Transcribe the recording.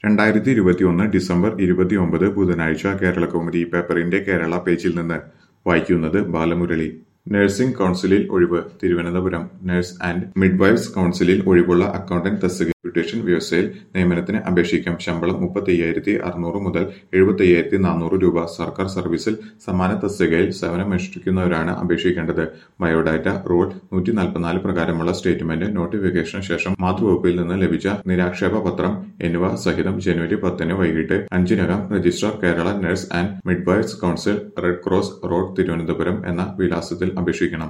രണ്ടായിരത്തി ഇരുപത്തിയൊന്ന് ഡിസംബർ ഇരുപത്തിയൊമ്പത് ബുധനാഴ്ച കേരളകൗമുദി പേപ്പറിന്റെ കേരള പേജിൽ നിന്ന് വായിക്കുന്നത് ബാലമുരളി നഴ്സിംഗ് കൗൺസിലിൽ ഒഴിവ് തിരുവനന്തപുരം നഴ്സ് ആൻഡ് മിഡ്വൈഫ്സ് കൗൺസിലിൽ ഒഴിവുള്ള അക്കൗണ്ടന്റ് തസ്തിക ബ്യൂട്ടീഷ്യൻ വ്യവസ്ഥയിൽ നിയമനത്തിന് അപേക്ഷിക്കാം ശമ്പളം മുപ്പത്തയ്യായിരത്തി അറുന്നൂറ് മുതൽ എഴുപത്തയ്യായിരത്തി നാനൂറ് രൂപ സർക്കാർ സർവീസിൽ സമാന തസ്തികയിൽ സേവനമനുഷ്ഠിക്കുന്നവരാണ് അപേക്ഷിക്കേണ്ടത് ബയോഡാറ്റ റൂൾ നൂറ്റി നാൽപ്പത്തിനാല് പ്രകാരമുള്ള സ്റ്റേറ്റ്മെന്റ് നോട്ടിഫിക്കേഷന് ശേഷം മാതൃവകുപ്പിൽ നിന്ന് ലഭിച്ച നിരാക്ഷേപ പത്രം എന്നിവ സഹിതം ജനുവരി പത്തിന് വൈകിട്ട് അഞ്ചിനകം registrar Kerala nurse and midwives council red cross road Thiruvananthapuram എന്ന വിലാസത്തിൽ അപേക്ഷിക്കണം